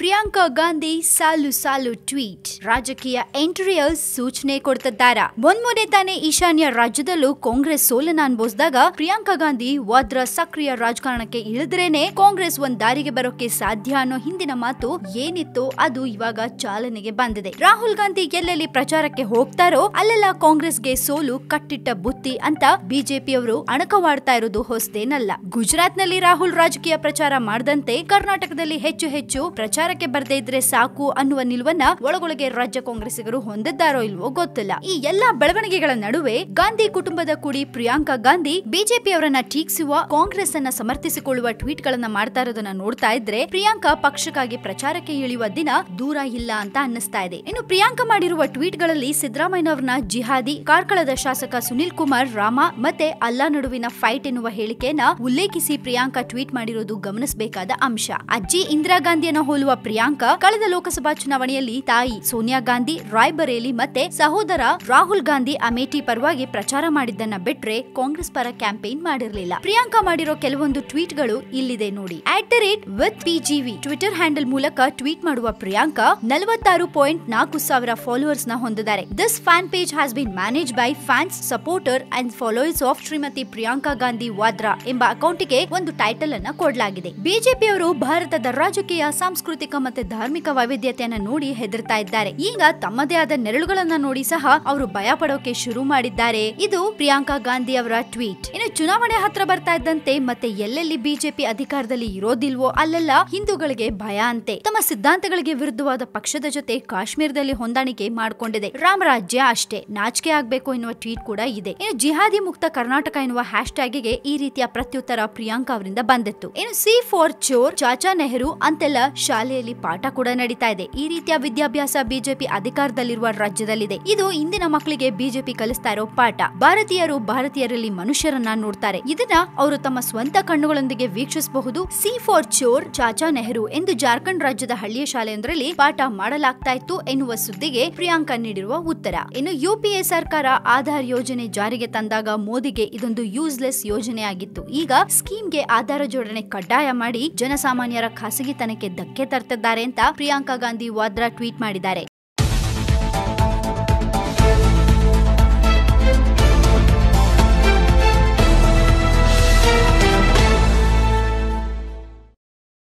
ಪ್ರಿಯಾಂಕಾ ಗಾಂಧಿ ಸಾಲು ಸಾಲು ಟ್ವೀಟ್ ರಾಜಕೀಯ ಎಂಟ್ರಿಯಲ್ ಸೂಚನೆ ಕೊಡ್ತಿದ್ದಾರ ಮೊನ್ಮೊನೆ ತಾನೇ ಈಶಾನ್ಯ ರಾಜ್ಯದಲ್ಲೂ ಕಾಂಗ್ರೆಸ್ ಸೋಲನ ಅನುಭವಿಸಿದಾಗ ಪ್ರಿಯಾಂಕಾ ಗಾಂಧಿ ವಾದ್ರ ಸಕ್ರಿಯ ರಾಜಕಾರಣಕ್ಕೆ ಇಳಿದ್ರೇನೆ ಕಾಂಗ್ರೆಸ್ ಒಂದ್ ದಾರಿಗೆ ಬರೋಕೆ ಸಾಧ್ಯ ಅನ್ನೋ ಹಿಂದಿನ ಮಾತು ಏನಿತ್ತು ಅದು ಇವಾಗ ಚಾಲನೆಗೆ ಬಂದಿದೆ ರಾಹುಲ್ ಗಾಂಧಿ ಎಲ್ಲೆಲ್ಲಿ ಪ್ರಚಾರಕ್ಕೆ ಹೋಗ್ತಾರೋ ಅಲ್ಲೆಲ್ಲ ಕಾಂಗ್ರೆಸ್ಗೆ ಸೋಲು ಕಟ್ಟಿಟ್ಟ ಬುತ್ತಿ ಅಂತ ಬಿಜೆಪಿಯವರು ಅಣಕವಾಡ್ತಾ ಇರೋದು ಹೊಸದೇನಲ್ಲ ಗುಜರಾತ್ ನಲ್ಲಿ ರಾಹುಲ್ ರಾಜಕೀಯ ಪ್ರಚಾರ ಮಾಡದಂತೆ ಕರ್ನಾಟಕದಲ್ಲಿ ಹೆಚ್ಚು ಹೆಚ್ಚು ಪ್ರಚಾರಕ್ಕೆ ಬರ್ದೇ ಇದ್ರೆ ಸಾಕು ಅನ್ನುವ ನಿಲುವನ್ನ ಒಳಗೊಳಗೆ ರಾಜ್ಯ ಕಾಂಗ್ರೆಸ್ಸಿಗರು ಹೊಂದಿದ್ದಾರೋ ಇಲ್ವೋ ಗೊತ್ತಿಲ್ಲ ಈ ಎಲ್ಲಾ ಬೆಳವಣಿಗೆಗಳ ನಡುವೆ ಗಾಂಧಿ ಕುಟುಂಬದ ಕುಡಿ ಪ್ರಿಯಾಂಕಾ ಗಾಂಧಿ ಬಿಜೆಪಿಯವರನ್ನ ಟೀಕಿಸುವ ಕಾಂಗ್ರೆಸ್ ಅನ್ನ ಸಮರ್ಥಿಸಿಕೊಳ್ಳುವ ಟ್ವೀಟ್ ಗಳನ್ನ ಮಾಡ್ತಾ ಇರೋದನ್ನ ನೋಡ್ತಾ ಇದ್ರೆ ಪ್ರಿಯಾಂಕಾ ಪಕ್ಷಕ್ಕಾಗಿ ಪ್ರಚಾರಕ್ಕೆ ಇಳಿಯುವ ದಿನ ದೂರ ಇಲ್ಲ ಅಂತ ಅನ್ನಿಸ್ತಾ ಇದೆ ಇನ್ನು ಪ್ರಿಯಾಂಕಾ ಮಾಡಿರುವ ಟ್ವೀಟ್ ಗಳಲ್ಲಿ ಸಿದ್ದರಾಮಯ್ಯನವರನ್ನ ಜಿಹಾದಿ ಕಾರ್ಕಳದ ಶಾಸಕ ಸುನಿಲ್ ಕುಮಾರ್ ರಾಮ ಮತ್ತೆ ಅಲ್ಲಾ ನಡುವಿನ ಫೈಟ್ ಎನ್ನುವ ಹೇಳಿಕೆಯನ್ನ ಉಲ್ಲೇಖಿಸಿ ಪ್ರಿಯಾಂಕಾ ಟ್ವೀಟ್ ಮಾಡಿರೋದು ಗಮನಿಸಬೇಕಾದ ಅಂಶ ಅಜ್ಜಿ ಇಂದಿರಾ ಗಾಂಧಿಯನ್ನ ಹೋಲುವ ಪ್ರಿಯಾಂಕಾ ಕಳೆದ ಲೋಕಸಭಾ ಚುನಾವಣೆಯಲ್ಲಿ ತಾಯಿ ಸೋನಿಯಾ ಗಾಂಧಿ ರಾಯ್ಬರೇಲಿ ಮತ್ತೆ ಸಹೋದರ ರಾಹುಲ್ ಗಾಂಧಿ ಅಮೇಠಿ ಪರವಾಗಿ ಪ್ರಚಾರ ಮಾಡಿದ್ದನ್ನ ಬಿಟ್ರೆ ಕಾಂಗ್ರೆಸ್ ಪರ ಕ್ಯಾಂಪೇನ್ ಮಾಡಿರಲಿಲ್ಲ ಪ್ರಿಯಾಂಕಾ ಮಾಡಿರೋ ಕೆಲವೊಂದು ಟ್ವೀಟ್ ಗಳು ಇಲ್ಲಿದೆ ನೋಡಿ at the rate with PGV Twitter handle ಮೂಲಕ ಟ್ವೀಟ್ ಮಾಡುವ ಪ್ರಿಯಾಂಕಾ ನಲವತ್ತಾರು ಪಾಯಿಂಟ್ ನಾಲ್ಕು ಸಾವಿರ ಫಾಲೋವರ್ಸ್ ನ ಹೊಂದಿದ್ದಾರೆ this fan page has been manage by fans supporter and followers of Shrimati Priyanka Gandhi Vadra ಎಂಬ ಅಕೌಂಟ್ಗೆ ಒಂದು ಟೈಟಲ್ ಅನ್ನ ಕೊಡಲಾಗಿದೆ ಬಿಜೆಪಿಯವರು ಭಾರತದ ರಾಜಕೀಯ ಸಾಂಸ್ಕೃತಿಕ ಮತ್ತೆ ಧಾರ್ಮಿಕ ವೈವಿಧ್ಯತೆಯನ್ನ ನೋಡಿ ಹೆದರ್ತಾ ಇದ್ದಾರೆ ಈಗ ತಮ್ಮದೇ ಆದ ನೆರಳುಗಳನ್ನ ನೋಡಿ ಸಹ ಅವರು ಭಯ ಪಡೋಕೆ ಶುರು ಮಾಡಿದ್ದಾರೆ ಇದು ಪ್ರಿಯಾಂಕಾ ಗಾಂಧಿ ಅವರ ಟ್ವೀಟ್ ಇನ್ನು ಚುನಾವಣೆ ಹತ್ರ ಬರ್ತಾ ಇದ್ದಂತೆ ಮತ್ತೆ ಎಲ್ಲೆಲ್ಲಿ ಬಿಜೆಪಿ ಅಧಿಕಾರದಲ್ಲಿ ಇರೋದಿಲ್ವೋ ಅಲ್ಲೆಲ್ಲ ಹಿಂದೂಗಳಿಗೆ ಭಯ ಅಂತೆ ತಮ್ಮ ಸಿದ್ಧಾಂತಗಳಿಗೆ ವಿರುದ್ಧವಾದ ಪಕ್ಷದ ಜೊತೆ ಕಾಶ್ಮೀರದಲ್ಲಿ ಹೊಂದಾಣಿಕೆ ಮಾಡಿಕೊಂಡಿದೆ ರಾಮರಾಜ್ಯ ಅಷ್ಟೇ ನಾಚಿಕೆ ಆಗ್ಬೇಕು ಎನ್ನುವ ಟ್ವೀಟ್ ಕೂಡ ಇದೆ ಇನ್ನು ಜಿಹಾದಿ ಮುಕ್ತ ಕರ್ನಾಟಕ ಎನ್ನುವ ಹ್ಯಾಶ್ ಟ್ಯಾಗ್ಗೆ ಈ ರೀತಿಯ ಪ್ರತ್ಯುತ್ತರ ಪ್ರಿಯಾಂಕಾ ಅವರಿಂದ ಬಂದಿತ್ತು ಇನ್ನು ಸಿ ಫಾರ್ ಚೋರ್ ಚಾಚಾ ನೆಹರು ಅಂತೆಲ್ಲ ಶಾಲೆಯಲ್ಲಿ ಪಾಠ ಕೂಡ ನಡೀತಾ ಇದೆ ಈ ರೀತಿಯ ವಿದ್ಯಾಭ್ಯಾಸ ಬಿಜೆಪಿ ಅಧಿಕಾರದಲ್ಲಿರುವ ರಾಜ್ಯದಲ್ಲಿದೆ ಇದು ಇಂದಿನ ಮಕ್ಕಳಿಗೆ ಬಿಜೆಪಿ ಕಲಿಸ್ತಾ ಇರೋ ಪಾಠ ಭಾರತೀಯರು ಭಾರತೀಯರಲ್ಲಿ ಮನುಷ್ಯರನ್ನ ನೋಡ್ತಾರೆ ಇದನ್ನ ಅವರು ತಮ್ಮ ಸ್ವಂತ ಕಣ್ಣುಗಳೊಂದಿಗೆ ವೀಕ್ಷಿಸಬಹುದು ಸಿ ಫಾರ್ ಚೋರ್ ಚಾಚಾ ನೆಹರು ಎಂದು ಜಾರ್ಖಂಡ್ ರಾಜ್ಯದ ಹಳ್ಳಿಯ ಶಾಲೆಯೊಂದರಲ್ಲಿ ಪಾಠ ಮಾಡಲಾಗ್ತಾ ಇತ್ತು ಎನ್ನುವ ಸುದ್ದಿಗೆ ಪ್ರಿಯಾಂಕಾ ನೀಡಿರುವ ಉತ್ತರ ಇನ್ನು ಯುಪಿಎ ಸರ್ಕಾರ ಆಧಾರ್ ಯೋಜನೆ ಜಾರಿಗೆ ತಂದಾಗ ಮೋದಿಗೆ ಇದೊಂದು ಯೂಸ್ಲೆಸ್ ಯೋಜನೆ ಆಗಿತ್ತು ಈಗ ಸ್ಕೀಮ್ಗೆ ಆಧಾರ ಜೋಡಣೆ ಕಡ್ಡಾಯ ಮಾಡಿ ಜನಸಾಮಾನ್ಯರ ಖಾಸಗಿತನಕ್ಕೆ ಧಕ್ಕೆ ತರ್ತಿದ್ದಾರೆ ಅಂತ ಪ್ರಿಯಾಂಕಾ ಗಾಂಧಿ ವಾದ್ರಾ ಟ್ವೀಟ್ ಮಾಡಿದ್ದಾರೆ